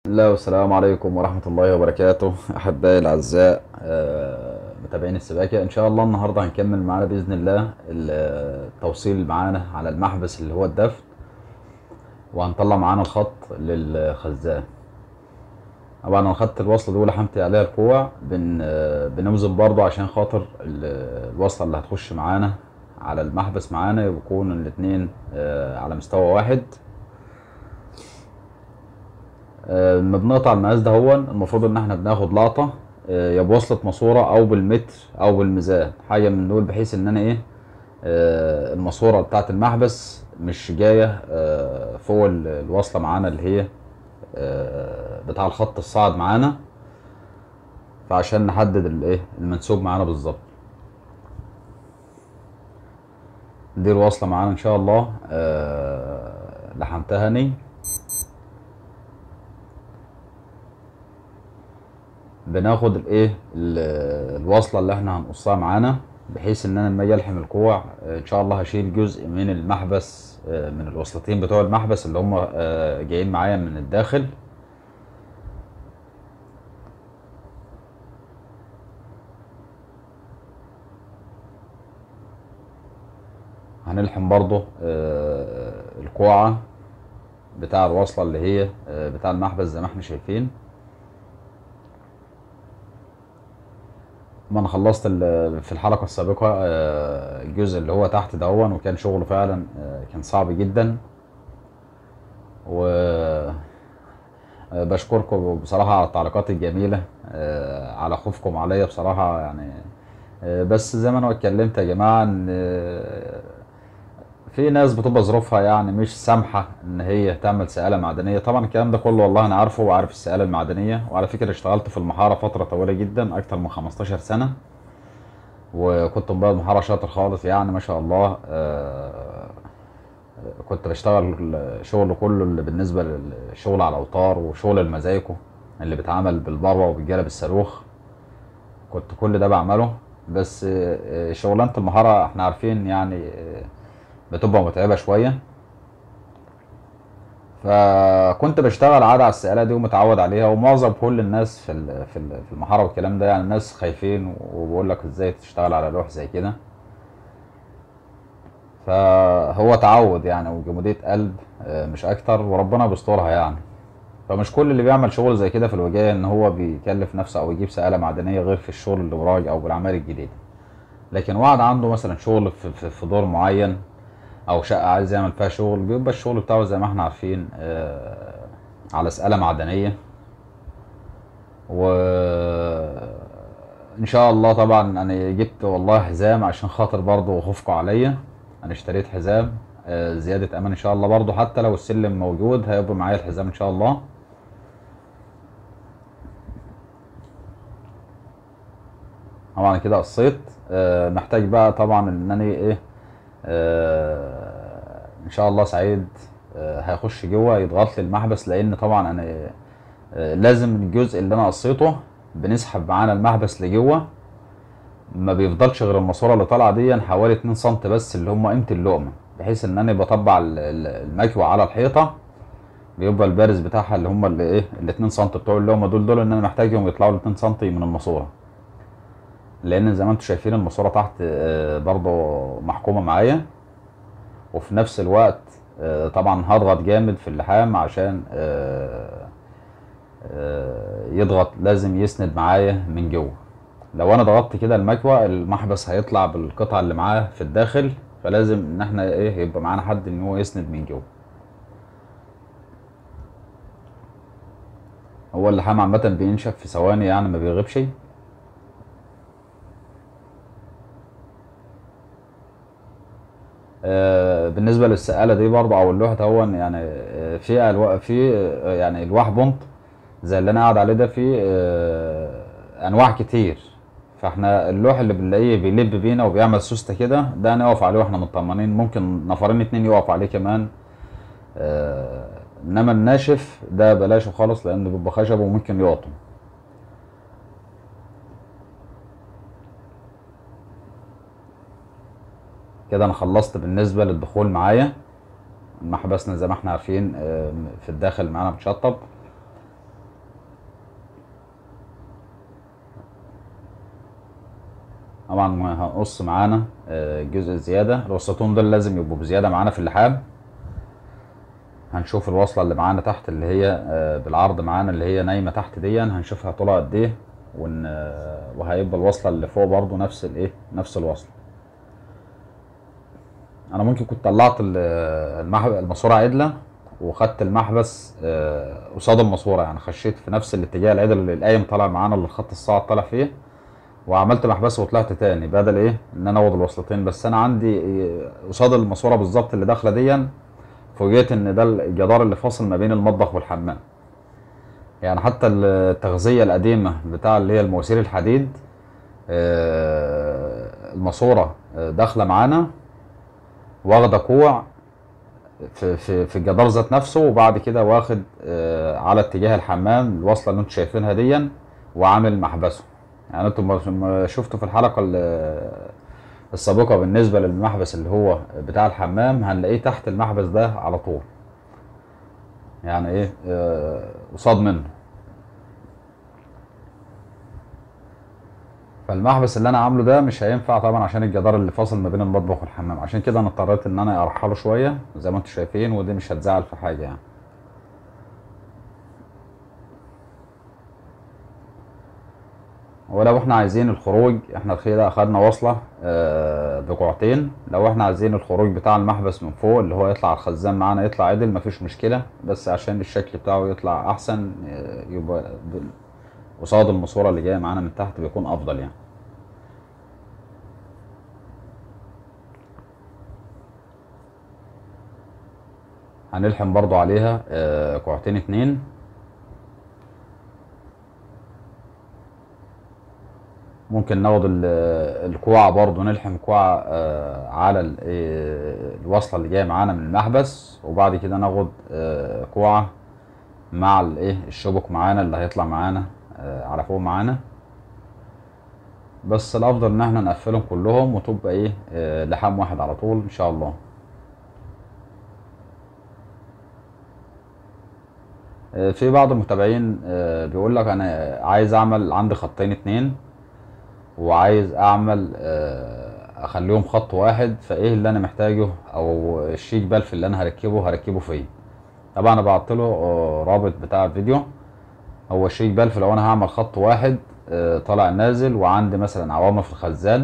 الله والسلام عليكم ورحمة الله وبركاته أحبائي الأعزاء آه، متابعين السباكة إن شاء الله النهاردة هنكمل معانا بإذن الله التوصيل معانا على المحبس اللي هو الدفن وهنطلع معانا الخط للخزان طبعا انا خدت الوصلة دي ولحمت عليها الكوع بن آه، بنوزن برضو عشان خاطر ال- الوصلة اللي هتخش معانا على المحبس معانا يكون الاتنين آه، على مستوى واحد آه، لما بنقطع المقاس ده هو المفروض ان احنا بناخد لقطه آه، يا بوصله ماسوره او بالمتر او بالميزان حاجه من دول بحيث ان انا ايه آه، الماسوره بتاعه المحبس مش جايه آه، فوق ال- الوصله معانا اللي هي آه، بتاع الخط الصاعد معانا فعشان نحدد الايه المنسوب معانا بالظبط دي الوصله معانا ان شاء الله آه، لحمتها ني بناخد الايه ال- الوصله اللي احنا هنقصها معانا بحيث ان انا لما اجي الحم الكوع آه، ان شاء الله هشيل جزء من المحبس آه، من الوصلتين بتوع المحبس اللي هم آه، جايين معايا من الداخل هنلحم برضو آه، الكوعة بتاع الوصلة اللي هي آه، بتاع المحبس زي ما احنا شايفين ما انا خلصت ال- في الحلقة السابقة آه، الجزء اللي هو تحت دهون وكان شغله فعلا آه، كان صعب جدا و آه، بشكركم بصراحة على التعليقات الجميلة آه، على خوفكم عليا بصراحة يعني آه، بس زي ما انا اتكلمت يا جماعة ان آه، في ناس بتبقى ظروفها يعني مش سامحة ان هي تعمل سقالة معدنية طبعا الكلام ده كله والله انا عارفه وعارف السقالة المعدنية وعلى فكرة اشتغلت في المحارة فترة طويلة جدا اكتر من 15 سنة وكنت مبيض محارة شاطر خالص يعني ما شاء الله آه، كنت بشتغل شغل كله اللي بالنسبة للشغل على الأوتار وشغل المزايكو اللي بيتعمل بالبروة وبالجلب الصاروخ كنت كل ده بعمله بس آه، شغلانة المحارة احنا عارفين يعني آه، بتبقى متعبة شوية فكنت بشتغل عادة على السقالة دي ومتعود عليها ومعظم كل الناس في ال- في ال- في المحارة والكلام ده يعني الناس خايفين وبقول لك ازاي تشتغل على لوح زي كده فهو تعود يعني وجمودية قلب آه، مش اكتر وربنا بيسترها يعني فمش كل اللي بيعمل شغل زي كده في الوجاية ان هو بيكلف نفسه او يجيب سقالة معدنية غير في الشغل اللي وراه او بالاعمال الجديدة لكن واحد عنده مثلا شغل في, في, في دور معين او شقة عايز يعمل فيها شغل بيبقى الشغل بتاعه زي ما احنا عارفين آه، على سقالة معدنية و ان شاء الله طبعا انا جبت والله حزام عشان خاطر برضه خوفكم عليا انا اشتريت حزام آه، زيادة امان ان شاء الله برضه حتى لو السلم موجود هيبقى معايا الحزام ان شاء الله طبعا كده قصيت آه، محتاج بقى طبعا ان انا ايه آه، ان شاء الله سعيد آه، هيخش جوه يضغط لي المحبس لان طبعا انا آه، لازم الجزء اللي انا قصيته بنسحب معانا المحبس لجوه ما بيفضلش غير الماسوره اللي طالعه دي حوالي 2 سم بس اللي هم قيمه اللقمه بحيث ان انا بطبع ال- ال- المكوى على الحيطه بيبقى البارز بتاعها اللي هم اللي ايه ال 2 سم بتوع اللقمه دول دول ان انا محتاجهم يطلعوا ل 2 سم من الماسوره لان زي ما انتم شايفين الماسوره تحت آه، برضو محكومه معايا وفي نفس الوقت آه، طبعا هضغط جامد في اللحام عشان آه، آه، يضغط لازم يسند معايا من جوه لو انا ضغطت كده المكوى المحبس هيطلع بالقطعه اللي معاه في الداخل فلازم ان احنا ايه يبقى معانا حد ان هو يسند من جوه هو اللحام عامه بينشف في ثواني يعني ما بيغيبش آه، بالنسبه للسقاله دي برضه او اللوح ده يعني آه، في الواح في آه، يعني الواح بونت زي اللي انا قاعد عليه ده في آه، انواع كتير فاحنا اللوح اللي بنلاقيه بيلب بينا وبيعمل سوسته كده ده نقف عليه واحنا مطمنين ممكن نفرين اتنين يقف عليه كمان آه، انما الناشف ده بلاشه خالص لانه بيبقى خشب وممكن يقطم كده انا خلصت بالنسبه للدخول معايا محبسنا زي ما احنا عارفين آه، في الداخل معانا متشطب طبعا هنقص معانا آه، الجزء الزياده الوصلتين دول لازم يبقوا بزياده معانا في اللحام هنشوف الوصله اللي معانا تحت اللي هي آه، بالعرض معانا اللي هي نايمه تحت دي هنشوفها طولها قد ايه ون... آه، وهيبقى الوصله اللي فوق برضو نفس الايه نفس الوصله انا ممكن كنت طلعت ال- المح... الماسوره عدله وخدت المحبس آه، قصاد الماسوره يعني خشيت في نفس الاتجاه العدل اللي القايم طالع معانا اللي الخط الصاعد طالع فيه وعملت محبس وطلعت تاني بدل ايه ان انا اوض الوصلتين بس انا عندي إيه، قصاد الماسوره بالظبط اللي داخله دي فوجئت ان ده الجدار اللي فاصل ما بين المطبخ والحمام يعني حتى التغذيه القديمه بتاع اللي هي المواسير الحديد آه، الماسوره آه، داخله معانا واخده كوع في في في الجدار ذات نفسه وبعد كده واخد آه، على اتجاه الحمام الوصله اللي انتم شايفينها دي وعامل محبسه يعني انتم ما- ما شفتوا في الحلقه ال- السابقه بالنسبه للمحبس اللي هو بتاع الحمام هنلاقيه تحت المحبس ده على طول يعني ايه آه، قصاد منه فالمحبس اللي انا عامله ده مش هينفع طبعا عشان الجدار اللي فاصل ما بين المطبخ والحمام عشان كده انا اضطريت ان انا ارحله شويه زي ما انتم شايفين ودي مش هتزعل في حاجه يعني ولو احنا عايزين الخروج احنا كده اخدنا وصلة آه، بقعتين لو احنا عايزين الخروج بتاع المحبس من فوق اللي هو يطلع على الخزان معانا يطلع عدل مفيش مشكلة بس عشان الشكل بتاعه يطلع احسن آه، يبقى ب- قصاد الماسورة اللي جاية معانا من تحت بيكون افضل يعني هنلحم برضو عليها آه، كوعتين اتنين ممكن ناخد ال- الكوعة برضو نلحم كوعة آه، على ال- آه، الوصلة اللي جاية معانا من المحبس وبعد كده ناخد آه، كوعة مع الايه الشبك معانا اللي هيطلع معانا آه، على فوق معانا بس الافضل ان احنا نقفلهم كلهم وتبقى ايه آه، لحام واحد على طول ان شاء الله آه، في بعض المتابعين آه، بيقول لك انا عايز اعمل عندي خطين اتنين وعايز اعمل آه، اخليهم خط واحد فايه اللي انا محتاجه او الشيك بلف اللي انا هركبه هركبه فين طبعا انا بعت له آه، رابط بتاع الفيديو هو الشيك بلف لو انا هعمل خط واحد آه، طالع نازل وعندي مثلا عوامل في الخزان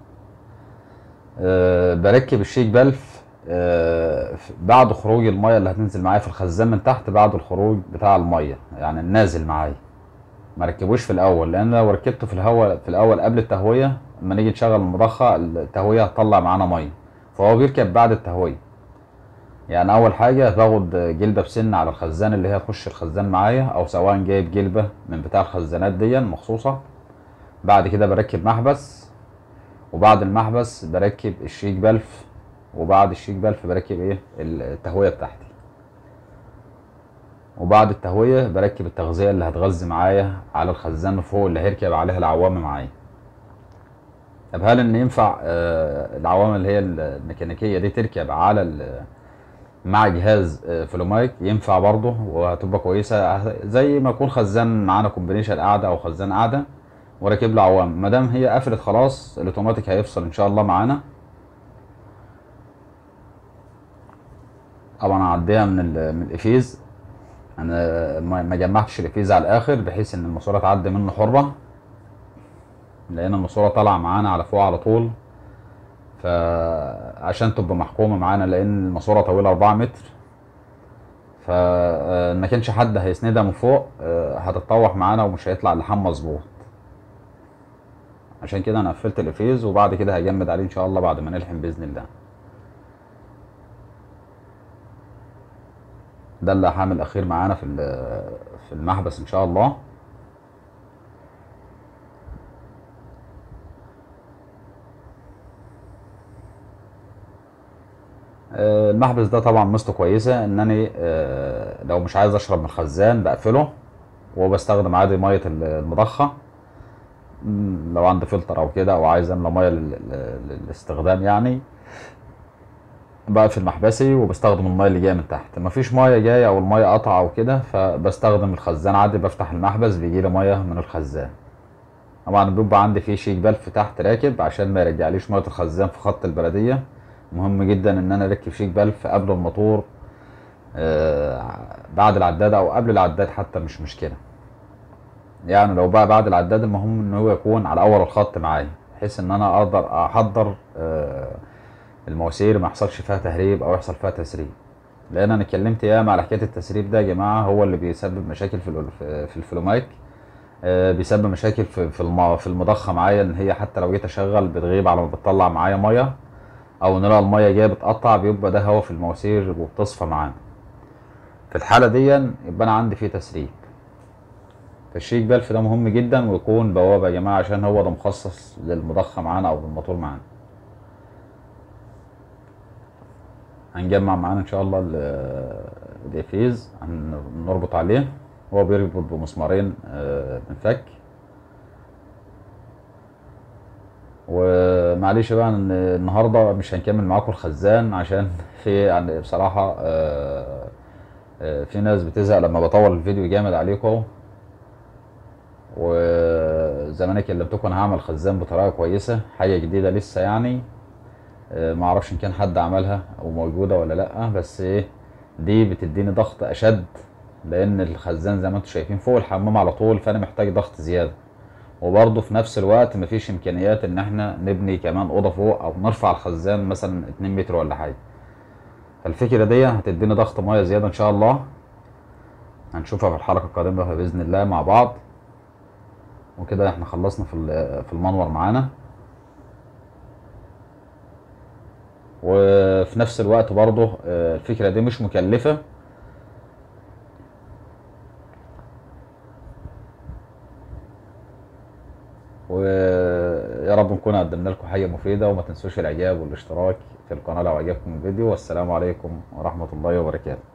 آه، بركب الشيك بلف آه، ف- بعد خروج الميه اللي هتنزل معايا في الخزان من تحت بعد الخروج بتاع الميه يعني النازل معايا ما ركبوش في الاول لان لو ركبته في الهواء في الاول قبل التهويه لما نيجي نشغل المضخه التهويه هتطلع معانا ميه فهو بيركب بعد التهويه يعني اول حاجه باخد جلبه بسن على الخزان اللي هي تخش الخزان معايا او سواء جايب جلبه من بتاع الخزانات دي مخصوصه بعد كده بركب محبس وبعد المحبس بركب الشيك بلف وبعد الشيك بلف بركب ايه التهويه بتاعتي وبعد التهويه بركب التغذيه اللي هتغذي معايا على الخزان من فوق اللي هيركب عليها العوامه معايا طب هل ان ينفع آه، العوامل اللي هي الميكانيكيه دي تركب على ال- مع جهاز آه، فلومايك ينفع برضه وهتبقى كويسه زي ما يكون خزان معانا كومبينيشن قاعده او خزان قاعده وراكب له عوامل ما دام هي قفلت خلاص الاوتوماتيك هيفصل ان شاء الله معانا طبعا اعديها من ال- من الافيز انا ما ما جمعتش الافيز على الاخر بحيث ان الماسوره تعدي منه حره لان الماسوره طالعه معانا على فوق على طول فعشان تبقى محكومه معانا لان الماسوره طويله 4 متر فما كانش حد هيسندها من فوق آه، هتتطوح معانا ومش هيطلع اللحام مظبوط عشان كده انا قفلت الافيز وبعد كده هجمد عليه ان شاء الله بعد ما نلحم باذن الله ده اللحام الاخير معانا في ال- في المحبس ان شاء الله آه، المحبس ده طبعا ميزته كويسه ان انا آه، لو مش عايز اشرب من الخزان بقفله وبستخدم عادي ميه المضخه مم، لو عندي فلتر او كده او عايز املى ميه لل- لل- للاستخدام يعني بقفل محبسي وبستخدم الميه اللي جايه من تحت مفيش ميه جايه او الميه قطعه او كده فبستخدم الخزان عادي بفتح المحبس بيجي لي ميه من الخزان طبعا بيبقى عندي فيه شيك بلف تحت راكب عشان ما يرجعليش ميه الخزان في خط البلديه مهم جدا ان انا اركب شيك بلف قبل الموتور آه، بعد العداد او قبل العداد حتى مش مشكله يعني لو بقى بعد العداد المهم ان هو يكون على اول الخط معايا بحيث ان انا اقدر احضر آه، المواسير ما يحصلش فيها تهريب او يحصل فيها تسريب لان انا اتكلمت ياما على حكايه التسريب ده يا جماعه هو اللي بيسبب مشاكل في الأل- في الفلومايك آه، بيسبب مشاكل في في الم- في المضخه معايا ان هي حتى لو جيت اشغل بتغيب على ما بتطلع معايا ميه او نلاقي الميه جايه بتقطع بيبقى ده هوا في المواسير وبتصفى معانا في الحاله دي يبقى انا عندي فيه تسريب فالشيك بلف ده مهم جدا ويكون بوابه يا جماعه عشان هو ده مخصص للمضخه معانا او للموتور معانا هنجمع معانا ان شاء الله ال- الافيز هنربط عليه هو بيربط بمسمارين آه، من فك ومعلش بقى ان النهارده مش هنكمل معاكم الخزان عشان في يعني بصراحه آه، آه، في ناس بتزهق لما بطول الفيديو جامد عليكم وزي ما انا كلمتكم انا هعمل خزان بطريقه كويسه حاجه جديده لسه يعني آه، ما اعرفش ان كان حد عملها او موجوده ولا لا بس ايه دي بتديني ضغط اشد لان الخزان زي ما انتم شايفين فوق الحمام على طول فانا محتاج ضغط زياده وبرضه في نفس الوقت مفيش امكانيات ان احنا نبني كمان اوضه فوق او نرفع الخزان مثلا 2 متر ولا حاجه فالفكره دي هتديني ضغط ميه زياده ان شاء الله هنشوفها في الحلقه القادمه باذن الله مع بعض وكده احنا خلصنا في ال- في المنور معانا وفي نفس الوقت برضه آه، الفكره دي مش مكلفه ويا رب نكون قدمنا لكم حاجه مفيده وما تنسوش الاعجاب والاشتراك في القناه لو عجبكم الفيديو والسلام عليكم ورحمه الله وبركاته